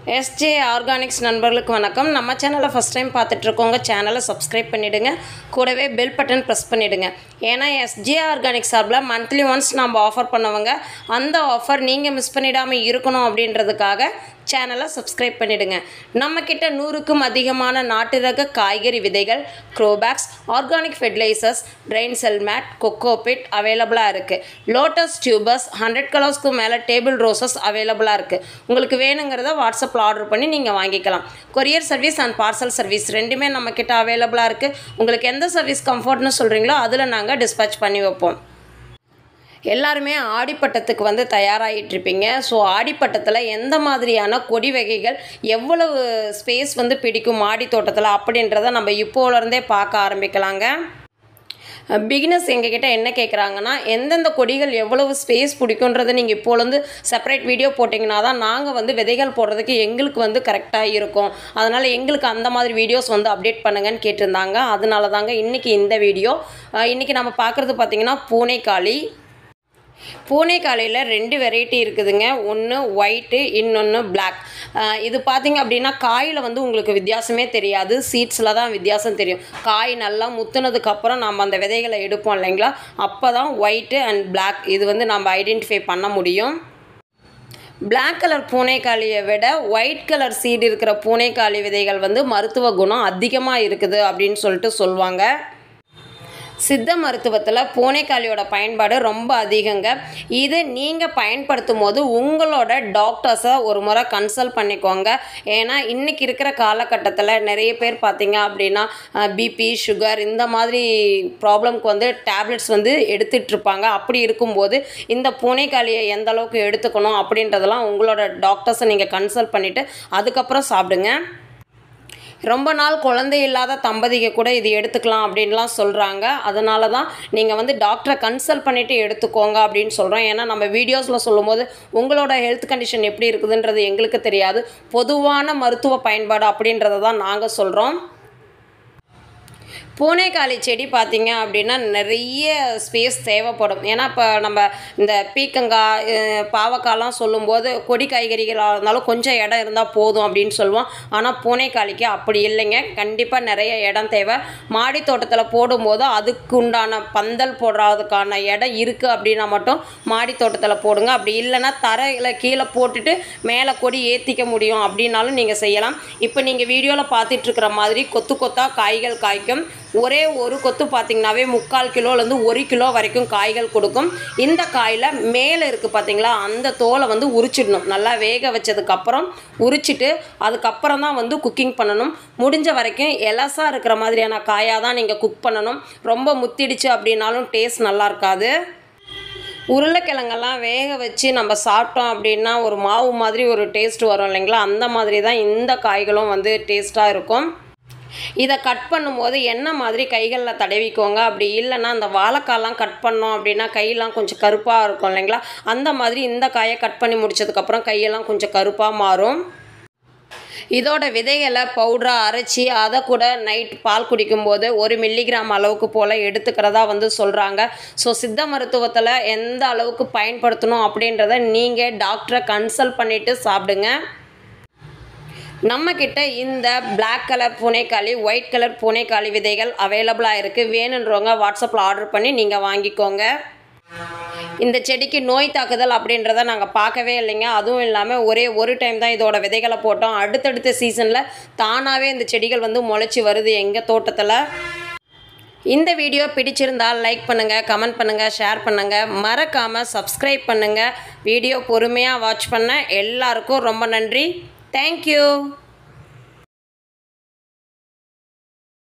SJ organics நண்பர்களுக்கு வணக்கம் நம்ம சேனலை ஃபஸ்ட் டைம் பார்த்துட்ருக்கோங்க சேனலை சப்ஸ்கிரைப் பண்ணிவிடுங்க கூடவே பெல் பட்டன் ப்ரெஸ் பண்ணிவிடுங்க ஏன்னா எஸ்ஜே ஆர்கானிக் சார்பில் மந்த்லி ஒன்ஸ் நம்ம ஆஃபர் பண்ணுவோங்க அந்த ஆஃபர் நீங்கள் மிஸ் பண்ணிடாமல் இருக்கணும் அப்படின்றதுக்காக சேனலை சப்ஸ்கிரைப் பண்ணிவிடுங்க நம்மக்கிட்ட நூறுக்கும் அதிகமான நாட்டு ரக காய்கறி விதைகள் grow bags organic fertilizers drain cell mat cocopeat அவைலபிளாக இருக்குது லோட்டஸ் டியூபர்ஸ் ஹண்ட்ரட் கலர்ஸ்க்கு மேலே டேபிள் ரோசஸ் அவைலபிளாக இருக்குது உங்களுக்கு வேணுங்கிறத வாட்ஸ்அப்பில் ஆர்டர் பண்ணி நீங்கள் வாங்கிக்கலாம் courier service and parcel service ரெண்டுமே நம்மக்கிட்ட அவைலபிளாக இருக்குது உங்களுக்கு எந்த சர்வீஸ் கம்ஃபர்ட்னு சொல்கிறீங்களோ அதில் நாங்கள் டிஸ்பேச் பண்ணி வைப்போம் எல்லாருமே ஆடிப்பட்டத்துக்கு வந்து தயாராகிட்டு இருப்பீங்க ஸோ ஆடிப்பட்டத்தில் எந்த மாதிரியான கொடி வகைகள் எவ்வளவு ஸ்பேஸ் வந்து பிடிக்கும் மாடி தோட்டத்தில் அப்படின்றத நம்ம இப்போலேருந்தே பார்க்க ஆரம்பிக்கலாங்க பிகினர்ஸ் எங்ககிட்ட என்ன கேட்குறாங்கன்னா எந்தெந்த கொடிகள் எவ்வளவு ஸ்பேஸ் பிடிக்குன்றதை நீங்கள் இப்போலேருந்து செப்பரேட் வீடியோ போட்டிங்கன்னா தான் நாங்கள் வந்து விதைகள் போடுறதுக்கு எங்களுக்கு வந்து கரெக்டாக இருக்கும் அதனால் எங்களுக்கு அந்த மாதிரி வீடியோஸ் வந்து அப்டேட் பண்ணுங்கன்னு கேட்டிருந்தாங்க அதனால தாங்க இன்றைக்கி இந்த வீடியோ இன்றைக்கி நம்ம பார்க்குறது பார்த்திங்கன்னா பூனைக்காளி பூனைக்காலையில் ரெண்டு வெரைட்டி இருக்குதுங்க ஒன்று ஒயிட்டு இன்னொன்று பிளாக் இது பார்த்திங்க அப்படின்னா காயில் வந்து உங்களுக்கு வித்தியாசமே தெரியாது சீட்ஸில் தான் வித்தியாசம் தெரியும் காய் நல்லா முத்துனதுக்கப்புறம் நம்ம அந்த விதைகளை எடுப்போம் இல்லைங்களா அப்போ தான் ஒயிட்டு அண்ட் பிளாக் இது வந்து நம்ம ஐடென்டிஃபை பண்ண முடியும் பிளாக் கலர் பூனைக்காளியை விட ஒயிட் கலர் சீடு இருக்கிற பூனைக்காளி விதைகள் வந்து மருத்துவ குணம் அதிகமாக இருக்குது அப்படின்னு சொல்லிட்டு சொல்லுவாங்க சித்த மருத்துவத்தில் பூனைக்காளியோட பயன்பாடு ரொம்ப அதிகங்க இது நீங்கள் பயன்படுத்தும் போது உங்களோட டாக்டர்ஸை ஒரு முறை கன்சல்ட் பண்ணிக்கோங்க ஏன்னா இன்றைக்கி இருக்கிற காலகட்டத்தில் நிறைய பேர் பார்த்தீங்க அப்படின்னா பிபி சுகர் இந்த மாதிரி ப்ராப்ளம்க்கு வந்து டேப்லெட்ஸ் வந்து எடுத்துகிட்ருப்பாங்க அப்படி இருக்கும்போது இந்த பூனைக்காளியை எந்த அளவுக்கு எடுத்துக்கணும் அப்படின்றதெல்லாம் உங்களோட டாக்டர்ஸை நீங்கள் கன்சல்ட் பண்ணிவிட்டு அதுக்கப்புறம் சாப்பிடுங்க ரொம்ப நாள் குழந்தை இல்லாத தம்பதிக கூட இது எடுத்துக்கலாம் அப்படின்லாம் சொல்கிறாங்க அதனால தான் நீங்கள் வந்து டாக்டரை கன்சல்ட் பண்ணிவிட்டு எடுத்துக்கோங்க அப்படின்னு சொல்கிறோம் ஏன்னா நம்ம வீடியோஸில் சொல்லும்போது உங்களோட ஹெல்த் கண்டிஷன் எப்படி இருக்குதுன்றது எங்களுக்கு தெரியாது பொதுவான மருத்துவ பயன்பாடு அப்படின்றத தான் நாங்கள் சொல்கிறோம் பூனைக்காளி செடி பார்த்திங்க அப்படின்னா நிறைய ஸ்பேஸ் தேவைப்படும் ஏன்னா இப்போ நம்ம இந்த பீக்கங்காய் பாவக்காய்லாம் சொல்லும்போது கொடி காய்கறிகளாக இருந்தாலும் கொஞ்சம் இடம் இருந்தால் போதும் அப்படின்னு சொல்லுவோம் ஆனால் பூனைக்காளிக்கு அப்படி இல்லைங்க கண்டிப்பாக நிறைய இடம் தேவை மாடி தோட்டத்தில் போடும்போது அதுக்கு உண்டான பந்தல் போடுறதுக்கான இடம் இருக்குது அப்படின்னா மட்டும் மாடி தோட்டத்தில் போடுங்க அப்படி இல்லைன்னா தரையில் கீழே போட்டுட்டு மேலே கொடி ஏற்றிக்க முடியும் அப்படின்னாலும் நீங்கள் செய்யலாம் இப்போ நீங்கள் வீடியோவில் பார்த்துட்ருக்கிற மாதிரி கொத்து கொத்தாக காய்கள் காய்க்கும் ஒரே ஒரு கொத்து பார்த்திங்கனாவே முக்கால் கிலோலேருந்து ஒரு கிலோ வரைக்கும் காய்கள் கொடுக்கும் இந்த காயில் மேலே இருக்குது பார்த்திங்களா அந்த தோலை வந்து உரிச்சிடணும் நல்லா வேக வச்சதுக்கப்புறம் உரிச்சிட்டு அதுக்கப்புறம் தான் வந்து குக்கிங் பண்ணணும் முடிஞ்ச வரைக்கும் எலசாக இருக்கிற மாதிரியான காயாக தான் நீங்கள் குக் பண்ணணும் ரொம்ப முத்திடுச்சு அப்படின்னாலும் டேஸ்ட் நல்லா இருக்காது உருளைக்கிழங்கெல்லாம் வேக வச்சு நம்ம சாப்பிட்டோம் அப்படின்னா ஒரு மாவு மாதிரி ஒரு டேஸ்ட் வரும் இல்லைங்களா அந்த மாதிரி தான் இந்த காய்களும் வந்து டேஸ்ட்டாக இருக்கும் இதை கட் பண்ணும்போது என்ன மாதிரி கைகளில் தடவிக்கோங்க அப்படி இல்லைன்னா அந்த வாழைக்காலாம் கட் பண்ணோம் அப்படின்னா கையெல்லாம் கொஞ்சம் கருப்பாக இருக்கும் இல்லைங்களா அந்த மாதிரி இந்த காயை கட் பண்ணி முடிச்சதுக்கப்புறம் கையெல்லாம் கொஞ்சம் கருப்பாக மாறும் இதோட விதைகளை பவுடராக அரைச்சி அதை கூட நைட் பால் குடிக்கும்போது ஒரு மில்லிகிராம் அளவுக்கு போல் எடுத்துக்கிறதா வந்து சொல்கிறாங்க ஸோ சித்த மருத்துவத்தில் எந்த அளவுக்கு பயன்படுத்தணும் அப்படின்றத நீங்கள் டாக்டரை கன்சல்ட் பண்ணிவிட்டு சாப்பிடுங்க நம்மக்கிட்ட இந்த பிளாக் கலர் பூனைக்காளி ஒயிட் கலர் பூனைக்காளி விதைகள் அவைலபிளாக இருக்குது வேணுன்றவங்க வாட்ஸ்அப்பில் ஆர்டர் பண்ணி நீங்கள் வாங்கிக்கோங்க இந்த செடிக்கு நோய் தாக்குதல் அப்படின்றத நாங்கள் பார்க்கவே இல்லைங்க அதுவும் இல்லாமல் ஒரே ஒரு டைம் தான் இதோட விதைகளை போட்டோம் அடுத்தடுத்த சீசனில் தானாகவே இந்த செடிகள் வந்து முளைச்சி வருது எங்கள் தோட்டத்தில் இந்த வீடியோ பிடிச்சிருந்தால் லைக் பண்ணுங்கள் கமெண்ட் பண்ணுங்கள் ஷேர் பண்ணுங்கள் மறக்காமல் சப்ஸ்கிரைப் பண்ணுங்கள் வீடியோ பொறுமையாக வாட்ச் பண்ண எல்லாருக்கும் ரொம்ப நன்றி Thank you.